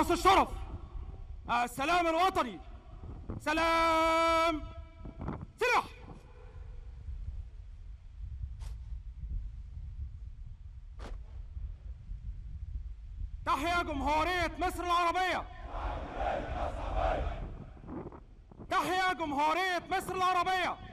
رأس الشرف السلام الوطني سلام سلاح تحيا جمهورية مصر العربية تحيا جمهورية مصر العربية